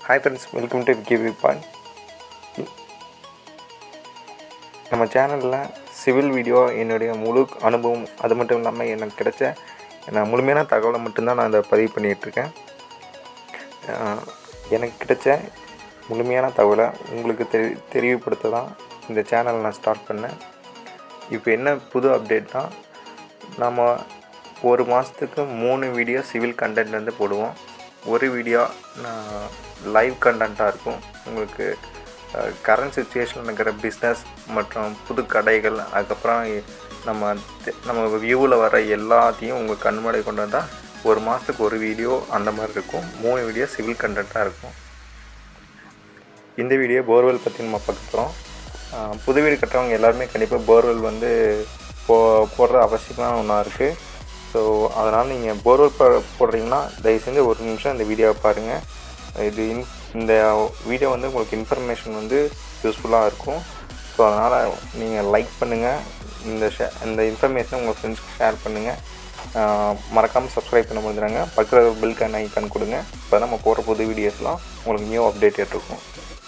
hi friends welcome to Vicky point நம்ம சேனலில் civil video என்னுடைய முழு அனுபவம் அது மட்டும் இல்லாமல் எனக்கு கிடைச்ச நான் முழுமையான தகவலை மட்டும்தான் நான் இதை பதிவு பண்ணிகிட்ருக்கேன் எனக்கு கிடைச்ச முழுமையான தகவலை உங்களுக்கு தெரி தெரிவுபடுத்த தான் இந்த சேனலை நான் ஸ்டார்ட் பண்ணேன் இப்போ என்ன புது அப்டேட்னா நம்ம ஒரு மாதத்துக்கு மூணு வீடியோ சிவில் கண்டென்ட் வந்து போடுவோம் ஒரு வீடியோ லைவ் கண்டென்ட்டாக இருக்கும் உங்களுக்கு கரண்ட் சுச்சுவேஷனில் இருக்கிற பிஸ்னஸ் மற்றும் புது கடைகள் அதுக்கப்புறம் நம்ம தெ- நம்ம வியூவில் வர எல்லாத்தையும் உங்கள் கண்முறை கொண்டு வந்தால் ஒரு மாதத்துக்கு ஒரு வீடியோ அந்த மாதிரி இருக்கும் மூணு வீடியோ சிவில் கண்டென்ட்டாக இருக்கும் இந்த வீடியோ போர்வெல் பற்றி நம்ம பார்க்க போகிறோம் புது வீடு கட்டுறவங்க எல்லாருமே கண்டிப்பாக போர்வெல் வந்து போ போடுற அவசியமான ஒன்றா இருக்குது ஸோ அதனால் நீங்கள் போர்வெல் போ போடுறீங்கன்னா தயவு செஞ்சு ஒரு நிமிஷம் இந்த வீடியோவை பாருங்கள் இது இன் இந்த வீடியோ வந்து உங்களுக்கு இன்ஃபர்மேஷன் வந்து யூஸ்ஃபுல்லாக இருக்கும் ஸோ அதனால் நீங்கள் லைக் பண்ணுங்கள் இந்த ஷே இந்த இன்ஃபர்மேஷனை உங்கள் ஃப்ரெண்ட்ஸ்க்கு ஷேர் பண்ணுங்கள் மறக்காமல் சப்ஸ்கிரைப் பண்ண முடிஞ்சுறாங்க பக்கத்தில் பில் கன் ஐக்கான் கொடுங்க இப்போ நம்ம போகிற புது வீடியோஸ்லாம் உங்களுக்கு நியூ அப்டேட் இருக்கும்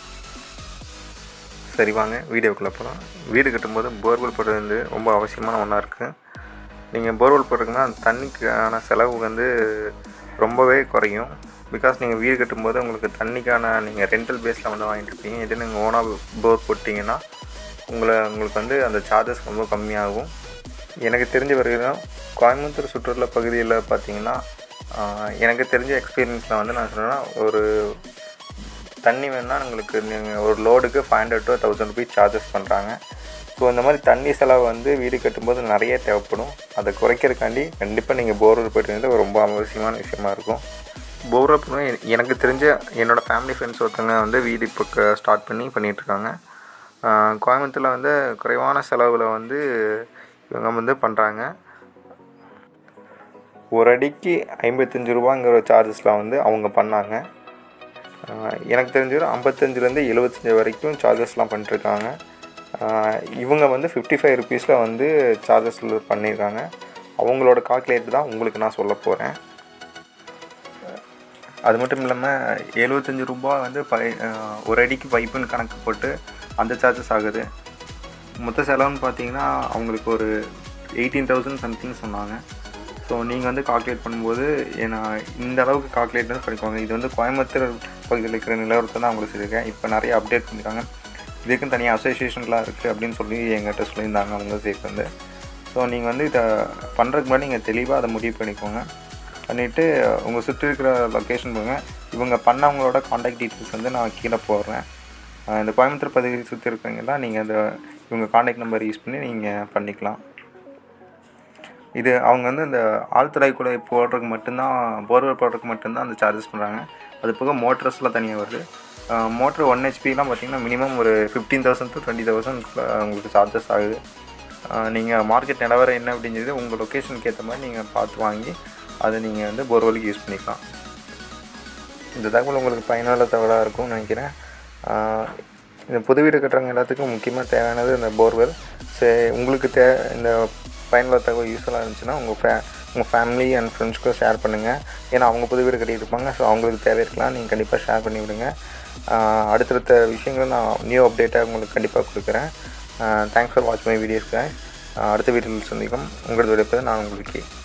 சரி வாங்க வீடியோக்குள்ளே போகலாம் வீடு கட்டும்போது போர்வெல் போடுறது வந்து ரொம்ப அவசியமான ஒன்றா இருக்குது நீங்கள் போர்வெல் போடுறீங்கன்னா தண்ணிக்கான செலவு வந்து ரொம்பவே குறையும் பிகாஸ் நீங்கள் வீடு கட்டும்போது உங்களுக்கு தண்ணிக்கான நீங்கள் ரெண்டல் பேஸில் வந்து வாங்கிட்டு இருப்பீங்க இதே நீங்கள் ஓனாக போர் போட்டிங்கன்னா உங்களை உங்களுக்கு வந்து அந்த சார்ஜஸ் ரொம்ப கம்மியாகும் எனக்கு தெரிஞ்ச வரைக்கும் கோயம்புத்தூர் சுற்றுலா பகுதியில் பார்த்தீங்கன்னா ஆஹ், எனக்கு தெரிஞ்ச எக்ஸ்பீரியன்ஸில் வந்து நான் சொன்னேன்னா ஒரு தண்ணி வேணுன்னா உங்களுக்கு நீங்கள் ஒரு லோடுக்கு five hundred to thousand rupees charges பண்ணுறாங்க ஸோ இந்த மாதிரி தண்ணி செலவு வந்து வீடு கட்டும்போது நிறைய தேவைப்படும் அதை குறைக்கிறதுக்காண்டி கண்டிப்பாக நீங்கள் போர்வெல் போயிட்டு வந்து ரொம்ப அவசியமான விஷயமா இருக்கும் போர்வெல் பண்ண எனக்கு தெரிஞ்ச என்னோடய ஃபேமிலி ஃப்ரெண்ட்ஸ் ஒருத்தவங்க வந்து வீடு இப்போ ஸ்டார்ட் பண்ணி பண்ணிகிட்ருக்காங்க கோயம்புத்தூரில் வந்து குறைவான செலவில் வந்து இவங்க வந்து பண்ணுறாங்க ஒரு அடிக்கு ஐம்பத்தஞ்சு ரூபாங்கிற சார்ஜஸில் வந்து அவங்க பண்ணாங்க ஆஹ் எனக்கு தெரிஞ்சது ஐம்பத்தஞ்சிலேருந்து எழுபத்தஞ்சி வரைக்கும் சார்ஜஸ்லாம் பண்ணிட்டுருக்காங்க ஆஹ் இவங்க வந்து ஃபிஃப்டி ஃபைவ் ருபீஸில் வந்து சார்ஜஸ் பண்ணியிருக்காங்க அவங்களோட கால்குலேட் தான் உங்களுக்கு நான் சொல்ல போகிறேன் அது மட்டும் இல்லாமல் எழுபத்தஞ்சி ரூபா வந்து பை ஆஹ் ஒரு அடிக்கு பைப்புன்னு கணக்கு போட்டு அந்த சார்ஜஸ் ஆகுது மொத்த செலவுன்னு பார்த்தீங்கன்னா அவங்களுக்கு ஒரு எயிட்டீன் தௌசண்ட் சம்திங் சொன்னாங்க ஸோ நீங்கள் வந்து கால்குலேட் பண்ணும்போது ஏன்னா இந்த அளவுக்கு கால்குலேட் வந்து பண்ணிக்கோங்க இது வந்து கோயம்புத்தூர் பகுதியில் இருக்கிற நிலவரத்தை தான் உங்களுக்கு சொல்லியிருக்கேன் இப்போ நிறைய அப்டேட் பண்ணியிருக்காங்க இதுக்கும் தனியாக அசோசியேஷன்லாம் இருக்குது அப்படின்னு சொல்லி எங்கிட்ட சொல்லியிருந்தாங்க அவங்க சைட் வந்து ஸோ நீங்கள் வந்து இதை பண்ணுறதுக்கு முன்னாடி நீங்கள் தெளிவாக அதை முடிவு பண்ணிக்கோங்க பண்ணிவிட்டு உங்கள் சுற்றி இருக்கிற லொக்கேஷன் போங்க இவங்க பண்ணவங்களோட காண்டாக்ட் டீட்டெயில்ஸ் வந்து நான் கீழே போடுறேன் அஹ் இந்த கோயம்புத்தூர் பகுதியில் சுற்றி இருக்கிறவங்கலாம் நீங்கள் அந்த இவங்க காண்டாக்ட் நம்பர் யூஸ் பண்ணி நீங்கள் பண்ணிக்கலாம் இது அவங்க வந்து அந்த ஆழ்துளை குழாய் போடுறதுக்கு மட்டும்தான் போர்வெல் போடுறதுக்கு மட்டும்தான் அந்த சார்ஜஸ் பண்ணுறாங்க அது போக மோட்டர்ஸ்லாம் தனியாக வருது மோட்ரு ஒன் ஹெச்பிலாம் பார்த்தீங்கன்னா மினிமம் ஒரு fifteen thousand to twenty thousand உங்களுக்கு சார்ஜஸ் ஆகுது நீங்கள் மார்க்கெட் நிலவரம் என்ன அப்படிங்கிறது உங்கள் லொக்கேஷனுக்கு ஏற்ற மாதிரி நீங்கள் பார்த்து வாங்கி அதை நீங்கள் வந்து போர்வெலுக்கு யூஸ் பண்ணிக்கலாம் இந்த தகவல் உங்களுக்கு பயனுள்ள தகவலாக இருக்கும்னு நினைக்கிறேன் ஆஹ் இந்த புது வீடு கட்டுறவங்க எல்லாத்துக்கும் முக்கியமாக தேவையானது இந்த போர்வெல் சரி உங்களுக்கு தே இந்த பயனுள்ள தகவல் யூஸ்ஃபுல்லாக இருந்துச்சுன்னா உங்கள் ஃபே உங்கள் ஃபேமிலி அண்ட் ஃப்ரெண்ட்ஸ்க்கும் ஷேர் பண்ணுங்கள் ஏன்னா அவங்க புது வீடு கட்டிட்டு இருப்பாங்க ஸோ அவங்களுக்கு தேவை இருக்கலாம் நீங்கள் கண்டிப்பாக ஷேர் பண்ணி விடுங்க ஆஹ் அடுத்தடுத்த விஷயங்களை நான் நியூ அப்டேட்டாக உங்களுக்கு கண்டிப்பாக கொடுக்குறேன் thanks for watch my videos அடுத்த வீடியோவில் சந்திக்கும் உங்களது விடைப்பது நான் உங்களுக்கு